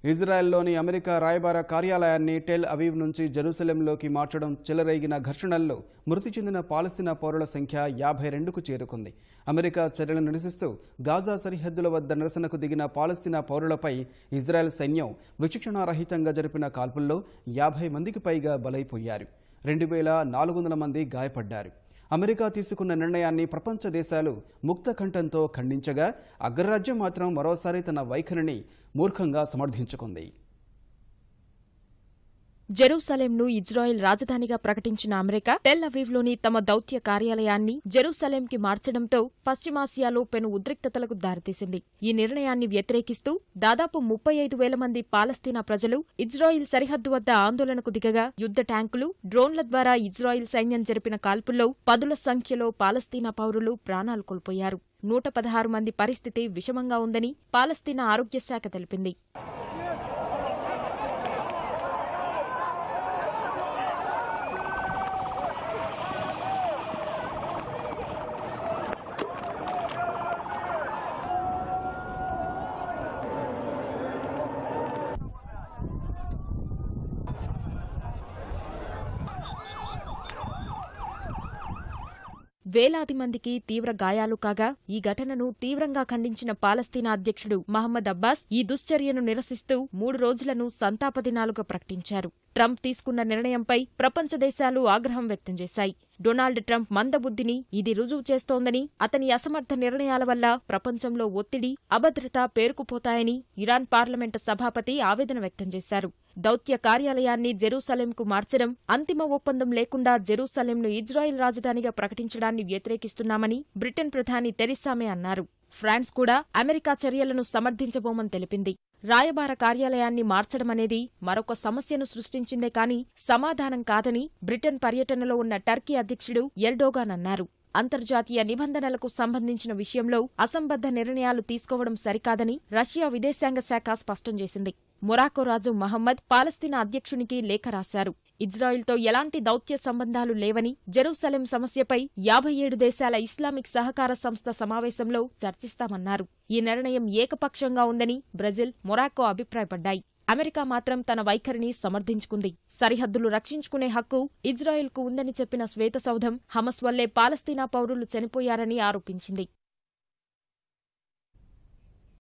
ఇజ్రాయెల్లోని America రాయబార కార్యాలయాన్ని Tel Aviv నుంచి జెరూసలేంలోకి మార్చడం చెలరేగిన ఘర్షణల్లో మృతి చెందిన పాలస్తీనా పౌరుల సంఖ్య యాభై రెండుకు చేరుకుంది అమెరికా చర్యలను నిరసిస్తూ గాజా సరిహద్దుల వద్ద నిరసనకు దిగిన పాలస్తీనా పౌరులపై ఇజ్రాయెల్ సైన్యం విచక్షణారహితంగా జరిపిన కాల్పుల్లో యాభై మందికి పైగా బలైపోయారు రెండు వేల నాలుగు వందల మంది గాయపడ్డారు అమెరికా తీసుకున్న నిర్ణయాన్ని ప్రపంచ దేశాలు ముక్త కంఠంతో ఖండించగా అగ్రరాజ్యం మాత్రం మరోసారి తన వైఖరిని మూర్ఖంగా సమర్థించుకుంది జెరూసలేంను ఇజ్రాయెల్ రాజధానిగా ప్రకటించిన అమెరికా టెల్ అవీవ్లోని తమ దౌత్య కార్యాలయాన్ని జెరూసలేంకి మార్చడంతో పశ్చిమాసియాలో పెను ఉద్రిక్తతలకు దారితీసింది ఈ నిర్ణయాన్ని వ్యతిరేకిస్తూ దాదాపు ముప్పై ఐదు వేల మంది పాలస్తీనా ప్రజలు ఇజ్రాయిల్ సరిహద్దు వద్ద ఆందోళనకు దిగగా యుద్ధ ట్యాంకులు డ్రోన్ల ద్వారా ఇజ్రాయిల్ సైన్యం జరిపిన కాల్పుల్లో పదుల సంఖ్యలో పాలస్తీనా పౌరులు ప్రాణాలు కోల్పోయారు నూట పదహారు మంది పరిస్థితి విషమంగా ఉందని పాలస్తీనా ఆరోగ్య శాఖ తెలిపింది వేలాది మందికి తీవ్ర గాయాలు కాగా ఈ ఘటనను తీవ్రంగా ఖండించిన పాలస్తీనా అధ్యక్షుడు మహమ్మద్ అబ్బాస్ ఈ దుశ్చర్యను నిరసిస్తూ మూడు రోజులను సంతాప దినాలుగా ప్రకటించారు ట్రంప్ తీసుకున్న నిర్ణయంపై ప్రపంచ దేశాలు ఆగ్రహం వ్యక్తం చేశాయి డొనాల్డ్ ట్రంప్ మందబుద్ధిని ఇది రుజువు చేస్తోందని అతని అసమర్థ నిర్ణయాల వల్ల ప్రపంచంలో ఒత్తిడి అభద్రత పేరుకుపోతాయని ఇరాన్ పార్లమెంటు సభాపతి ఆవేదన వ్యక్తం చేశారు దౌత్య కార్యాలయాన్ని జెరూసలేంకు మార్చడం అంతిమ ఒప్పందం లేకుండా జెరూసలేంను ఇజ్రాయెల్ రాజధానిగా ప్రకటించడాన్ని వ్యతిరేకిస్తున్నామని బ్రిటన్ ప్రధాని తెరిసామే అన్నారు ఫ్రాన్స్ కూడా అమెరికా చర్యలను సమర్థించబోమని తెలిపింది రాయబార కార్యాలయాన్ని మార్చడమనేది మరొక సమస్యను సృష్టించిందే కాని సమాధానం కాదని బ్రిటన్ పర్యటనలో ఉన్న టర్కీ అధ్యక్షుడు ఎర్డోగాన్ అన్నారు అంతర్జాతీయ నిబంధనలకు సంబంధించిన విషయంలో అసంబద్ధ నిర్ణయాలు తీసుకోవడం సరికాదని రష్యా విదేశాంగ శాఖ స్పష్టం చేసింది మొరాకో రాజు మహమ్మద్ పాలస్తీనా అధ్యక్షునికి లేఖ రాశారు ఇజ్రాయిల్తో ఎలాంటి దౌత్య సంబంధాలు లేవని జెరూసలేం సమస్యపై యాభై ఏడు దేశాల ఇస్లామిక్ సహకార సంస్థ సమావేశంలో చర్చిస్తామన్నారు ఈ నిర్ణయం ఏకపక్షంగా ఉందని బ్రెజిల్ మొరాకో అభిప్రాయపడ్డాయి అమెరికా మాత్రం తన వైఖరిని సమర్థించుకుంది సరిహద్దులు రక్షించుకునే హక్కు ఇజ్రాయెల్కు ఉందని చెప్పిన శ్వేతసౌధం హమస్ వల్లే పాలస్తీనా పౌరులు చనిపోయారని ఆరోపించింది